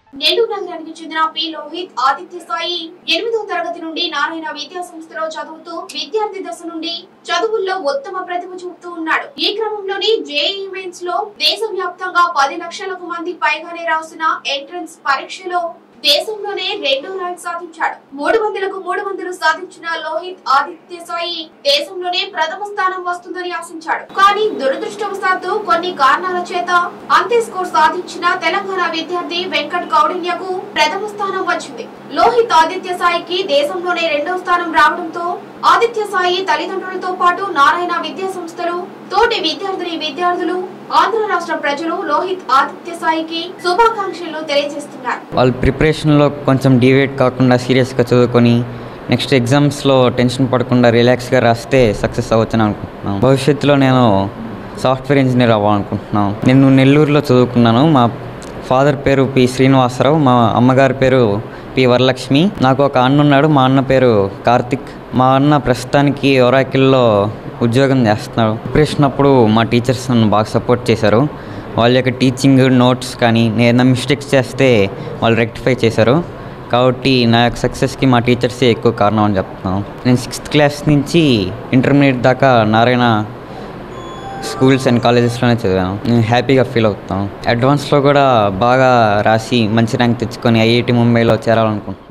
నెల్లూరు నగరానికి చెందిన పి లోహిత్ ఆదిత్య సాయి ఎనిమిదో తరగతి నుండి నారాయణ విద్యా సంస్థలో చదువుతూ విద్యార్థి దశ నుండి చదువుల్లో ఉత్తమ ప్రతిభ చూపుతూ ఉన్నాడు ఈ క్రమంలోని జేఈ మెయిన్స్ లో దేశవ్యాప్తంగా పది లక్షలకు మంది పైగానే రాసిన ఎంట్రన్స్ పరీక్షలో దేశంలోనే రెండో ర్యాంక్ సాధించాడు మూడు వందలకు మూడు వందలు సాధించిన లోహిత్ ఆదిత్య సాయి దేశంలోనే ప్రథమ స్థానం వస్తుందని ఆశించాడు కానీ దురదృష్టవశాత్తు కొన్ని కారణాల చేత అంతే స్కోర్ సాధించిన తెలంగాణ విద్యార్థి వెంకట్ కౌడిన్యకు ప్రథమ స్థానం వచ్చింది లోహిత్ ఆదిత్య సాయికి దేశంలోనే రెండో స్థానం రావడంతో ఆదిత్య సాయి తల్లిదండ్రులతో పాటు నారాయణ విద్యా సంస్థలు తోటి విద్యార్థిని విద్యార్థులు ఆంధ్ర రాష్ట్ర ప్రజలు లోహిత్ ఆదిత్య సాయికి శుభాకాంక్షలు తెలియజేస్తున్నారు వాళ్ళ ప్రిపరేషన్లో కొంచెం డివేట్ కాకుండా సీరియస్గా చదువుకొని నెక్స్ట్ ఎగ్జామ్స్లో టెన్షన్ పడకుండా రిలాక్స్గా రాస్తే సక్సెస్ అవ్వచ్చని అనుకుంటున్నాను భవిష్యత్తులో నేను సాఫ్ట్వేర్ ఇంజనీర్ అవ్వాలనుకుంటున్నాను నేను నెల్లూరులో చదువుకున్నాను మా ఫాదర్ పేరు పి శ్రీనివాసరావు మా అమ్మగారి పేరు పి వరలక్ష్మి నాకు ఒక అన్న ఉన్నాడు మా అన్న పేరు కార్తిక్ మా అన్న ప్రస్తుతానికి ఒరాకిల్లో ఉద్యోగం చేస్తున్నాడు ప్రిపరేషన్ అప్పుడు మా టీచర్స్ నన్ను బాగా సపోర్ట్ చేశారు వాళ్ళ యొక్క టీచింగ్ నోట్స్ కానీ నేను ఏదైనా మిస్టేక్స్ చేస్తే వాళ్ళు రెక్టిఫై చేశారు కాబట్టి నా యొక్క సక్సెస్కి మా టీచర్సే ఎక్కువ కారణం అని చెప్తున్నాను నేను సిక్స్త్ క్లాస్ నుంచి ఇంటర్మీడియట్ దాకా నారాయణ స్కూల్స్ అండ్ కాలేజెస్లోనే చదివాను నేను హ్యాపీగా ఫీల్ అవుతాను అడ్వాన్స్లో కూడా బాగా రాసి మంచి ర్యాంక్ తెచ్చుకొని ఐఐటి ముంబైలో చేరాలనుకుంటున్నాను